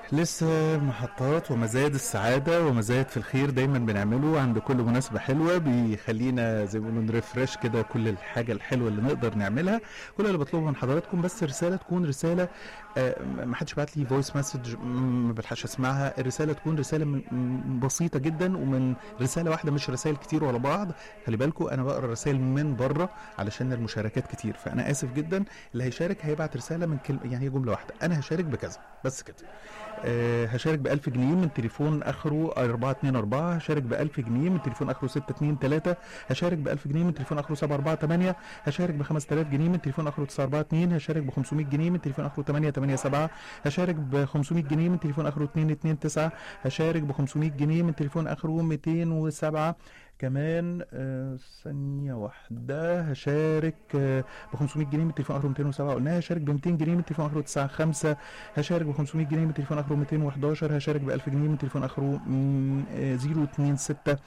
لسه محطات ومزايد السعادة ومزايد في الخير دايما بنعمله عند كل مناسبة حلوة بيخلينا زي ما بيقولوا نرفرش كده كل الحاجة الحلوة اللي نقدر نعملها كل اللي بطلبه من حضراتكم بس رسالة تكون رسالة آه، ما حدش بعت لي فويس مسج ما بلحقش اسمعها الرسالة تكون رسالة من م- بسيطة جدا ومن رسالة واحدة مش رسائل كتير ورا بعض خلي بالكم انا بقرا رسائل من بره علشان المشاركات كتير فانا اسف جدا اللي هيشارك هيبعت رسالة من كلمة يعني هي جملة واحدة انا هشارك بكذا بس كده آه، هشارك ب 1000 جنيه من تليفون اخره 424 هشارك ب 1000 جنيه من تليفون اخره 623 هشارك ب 1000 جنيه من تليفون اخره 748 هشارك ب 5000 جنيه من تليفون اخره 942 هشارك ب 500 جنيه من تليفون اخره 887 هشارك ب 500 جنيه من تليفون اخره 229 هشارك ب 500 جنيه من تليفون اخره 207 كمان آه، ثانية واحدة هشارك آه، ب 500 جنيه من تليفون اخره 207 قلناها هشارك ب 200 جنيه من تليفون اخره 95 هشارك ب 500 جنيه من تليفون اخره 211 هشارك ب 1000 جنيه من تليفون اخره مم، آه، 026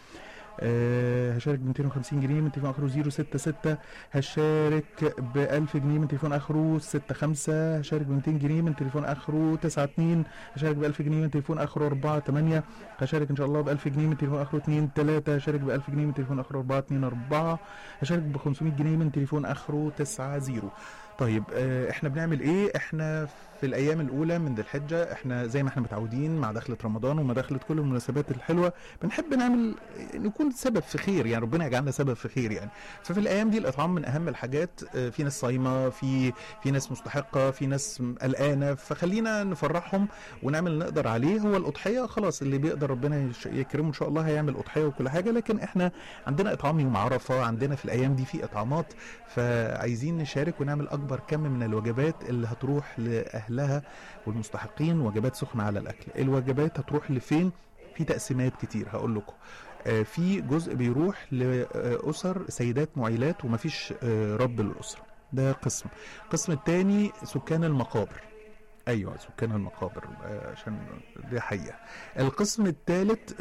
آه، هشارك ب 250 جنيه من تليفون اخره 066 هشارك ب 1000 جنيه من تليفون اخره 65 هشارك ب 200 جنيه من تليفون اخره 92 هشارك ب 1000 جنيه من تليفون اخره 48 هشارك ان شاء الله ب 1000 جنيه من تليفون اخره 2 3 هشارك ب 1000 جنيه من تليفون اخره 4 2 4 هشارك ب 500 جنيه من تليفون اخره 9 0 طيب آه، احنا بنعمل ايه احنا في الايام الاولى من ذي الحجه احنا زي ما احنا متعودين مع دخله رمضان وما دخلت كل المناسبات الحلوه بنحب نعمل نكون سبب في خير يعني ربنا يجعلنا سبب في خير يعني ففي الايام دي الاطعام من اهم الحاجات آه، في ناس صايمه في في ناس مستحقه في ناس قلقانه فخلينا نفرحهم ونعمل اللي نقدر عليه هو الاضحيه خلاص اللي بيقدر ربنا يش- يكرمه ان شاء الله هيعمل اضحيه وكل حاجه لكن احنا عندنا اطعام يوم عرفه عندنا في الايام دي في اطعامات فعايزين نشارك ونعمل اكبر كم من الوجبات اللي هتروح لاهلها والمستحقين وجبات سخنه على الاكل الوجبات هتروح لفين في تقسيمات كتير هقول لكم آه، في جزء بيروح لاسر سيدات معيلات ومفيش آه، رب للاسره ده قسم القسم الثاني سكان المقابر ايوه سكان المقابر آه، عشان دي حقيقه القسم الثالث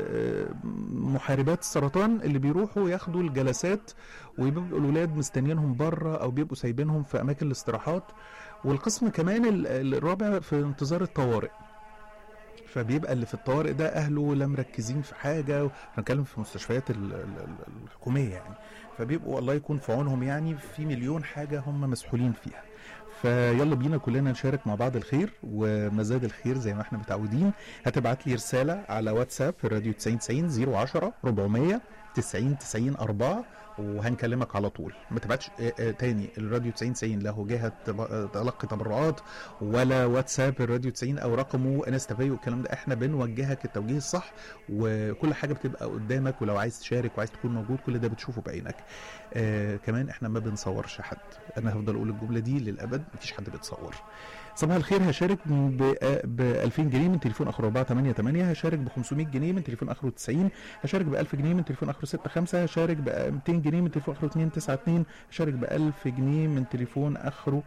محاربات السرطان اللي بيروحوا ياخدوا الجلسات ويبقوا الولاد مستنيينهم بره او بيبقوا سايبينهم في اماكن الاستراحات والقسم كمان ال- الرابع في انتظار الطوارئ فبيبقى اللي في الطوارئ ده اهله لا مركزين في حاجه هنتكلم في مستشفيات ال- ال- ال- الحكوميه يعني فبيبقوا الله يكون في عونهم يعني في مليون حاجه هم مسحولين فيها فيلا بينا كلنا نشارك مع بعض الخير ومزاد الخير زي ما احنا متعودين هتبعت لي رساله على واتساب في الراديو 90 90 010 400 90 90 4 وهنكلمك على طول ما تبعتش اه اه تاني الراديو 90 90 له جهه تب- اه تلقي تبرعات ولا واتساب الراديو 90 او رقمه انستا باي والكلام ده احنا بنوجهك التوجيه الصح وكل حاجه بتبقى قدامك ولو عايز تشارك وعايز تكون موجود كل ده بتشوفه بعينك آه كمان احنا ما بنصورش حد انا هفضل اقول الجمله دي للابد مفيش حد بيتصور صباح الخير هشارك ب ب 2000 جنيه من تليفون اخره 488 هشارك ب 500 جنيه من تليفون اخره 90 هشارك ب 1000 جنيه من تليفون اخره 65 هشارك ب 200 جنيه من تليفون اخره 292 هشارك ب 1000 جنيه من تليفون اخره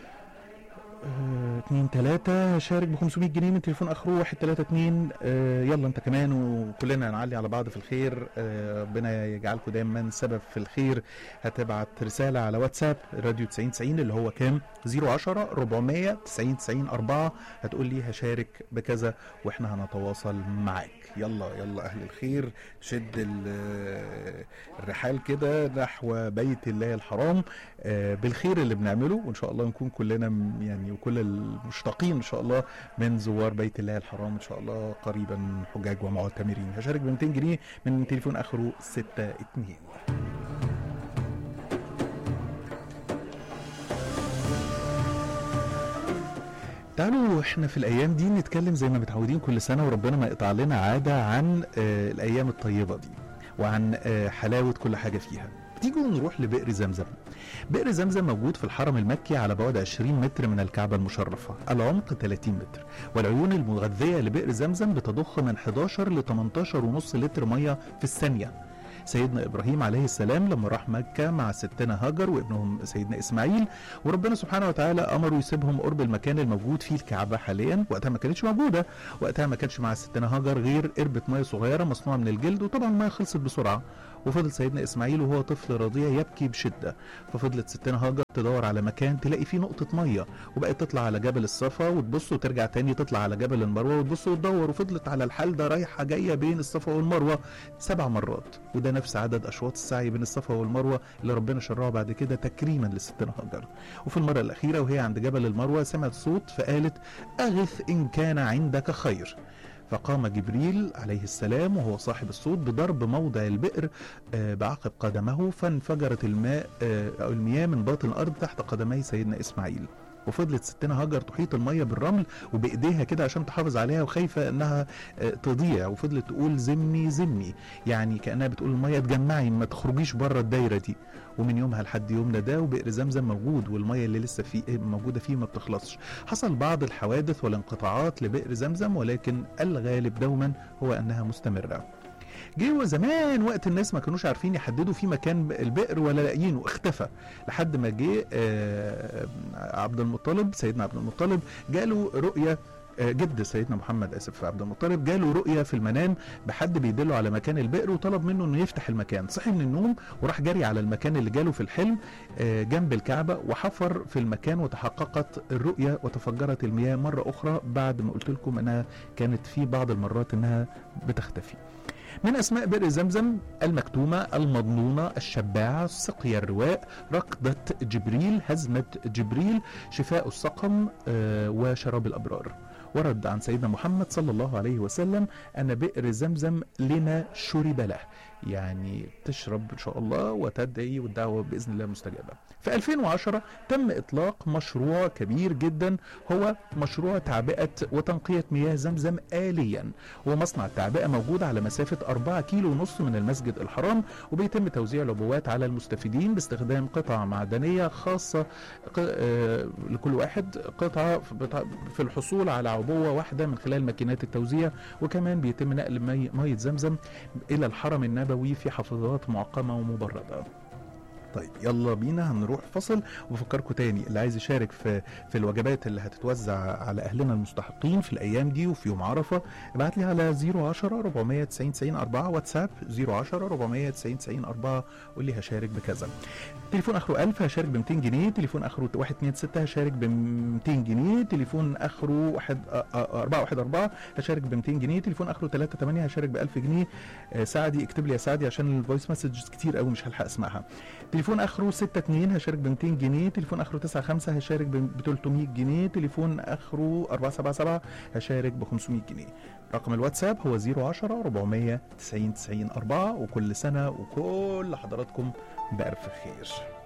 آه، اتنين تلاتة هشارك ب 500 جنيه من تليفون اخره واحد تلاتة اتنين آه، يلا انت كمان وكلنا نعلي على بعض في الخير آه، ربنا يجعلكم دايما سبب في الخير هتبعت رسالة على واتساب راديو 90 90 اللي هو كام 010 400 90 90 4 هتقول لي هشارك بكذا واحنا هنتواصل معاك يلا يلا اهل الخير شد ال- الرحال كده نحو بيت الله الحرام آه، بالخير اللي بنعمله وان شاء الله نكون كلنا م- يعني وكل المشتاقين ان شاء الله من زوار بيت الله الحرام ان شاء الله قريبا حجاج ومعتمرين هشارك ب 200 جنيه من تليفون اخره 62 تعالوا احنا في الايام دي نتكلم زي ما متعودين كل سنه وربنا ما يقطع لنا عاده عن آه الايام الطيبه دي وعن آه حلاوه كل حاجه فيها تيجوا نروح لبئر زمزم بئر زمزم موجود في الحرم المكي على بعد 20 متر من الكعبة المشرفة العمق 30 متر والعيون المغذية لبئر زمزم بتضخ من 11 ل 18 ونص لتر مية في الثانية سيدنا ابراهيم عليه السلام لما راح مكه مع ستنا هاجر وابنهم سيدنا اسماعيل وربنا سبحانه وتعالى امره يسيبهم قرب المكان الموجود فيه الكعبه حاليا وقتها ما كانتش موجوده وقتها ما كانش مع ستنا هاجر غير قربة ميه صغيره مصنوعه من الجلد وطبعا الميه خلصت بسرعه وفضل سيدنا اسماعيل وهو طفل رضيع يبكي بشده ففضلت ستنا هاجر تدور على مكان تلاقي فيه نقطه ميه وبقت تطلع على جبل الصفا وتبص وترجع تاني تطلع على جبل المروه وتبص وتدور وفضلت على الحال ده رايحه جايه بين الصفا والمروه سبع مرات وده نفس عدد اشواط السعي بين الصفا والمروه اللي ربنا شرعه بعد كده تكريما لستنا هاجر وفي المره الاخيره وهي عند جبل المروه سمعت صوت فقالت اغث ان كان عندك خير فقام جبريل عليه السلام وهو صاحب الصوت بضرب موضع البئر آه، بعقب قدمه فانفجرت الماء آه، أو المياه من باطن الأرض تحت قدمي سيدنا إسماعيل وفضلت ستنا هاجر تحيط الميه بالرمل وبايديها كده عشان تحافظ عليها وخايفه انها آه، تضيع وفضلت تقول زمي زمي يعني كانها بتقول الميه اتجمعي ما تخرجيش بره الدايره دي ومن يومها لحد يومنا ده وبئر زمزم موجود والميه اللي لسه فيه موجوده فيه ما بتخلصش حصل بعض الحوادث والانقطاعات لبئر زمزم ولكن الغالب دوما هو انها مستمره جه زمان وقت الناس ما كانوش عارفين يحددوا في مكان البئر ولا لاقيينه اختفى لحد ما جه آه، عبد المطلب سيدنا عبد المطلب جاله رؤيه آه، جد سيدنا محمد اسف عبد المطلب جاله رؤيه في المنام بحد بيدله على مكان البئر وطلب منه انه يفتح المكان صحي من النوم وراح جري على المكان اللي جاله في الحلم آه، جنب الكعبه وحفر في المكان وتحققت الرؤيه وتفجرت المياه مره اخرى بعد ما قلت لكم انها كانت في بعض المرات انها بتختفي من اسماء بئر زمزم المكتومه المضنونه الشباعه سقيا الرواء ركضه جبريل هزمه جبريل شفاء السقم آه، وشراب الابرار ورد عن سيدنا محمد صلى الله عليه وسلم ان بئر زمزم لما شرب له يعني تشرب ان شاء الله وتدعي والدعوه باذن الله مستجابه. في 2010 تم اطلاق مشروع كبير جدا هو مشروع تعبئه وتنقيه مياه زمزم اليا ومصنع التعبئه موجود على مسافه 4 كيلو ونص من المسجد الحرام وبيتم توزيع العبوات على المستفيدين باستخدام قطع معدنيه خاصه ق- آه، لكل واحد قطعه في بتاع- في الحصول على عبوه واحده من خلال ماكينات التوزيع وكمان بيتم نقل مي- ميه زمزم الى الحرم النبوي في حافظات معقمه ومبرده طيب يلا بينا هنروح فصل وبفكركم تاني اللي عايز يشارك في في الوجبات اللي هتتوزع على اهلنا المستحقين في الايام دي وفي يوم عرفه ابعت لي على 010 490 90 4 واتساب 010 490 90 4 قول لي هشارك بكذا تليفون اخره 1000 هشارك ب 200 جنيه تليفون اخره 126 هشارك ب 200 جنيه تليفون اخره 1 414 هشارك ب 200 جنيه تليفون اخره 38 هشارك ب 1000 جنيه آه، سعدي اكتب لي يا سعدي عشان الفويس مسجز كتير قوي مش هلحق اسمعها تليفون اخره 62 هشارك ب 200 جنيه تليفون اخره 95 هشارك ب 300 جنيه تليفون اخره 477 هشارك ب 500 جنيه رقم الواتساب هو 010 490 90 4 وكل سنه وكل حضراتكم بألف خير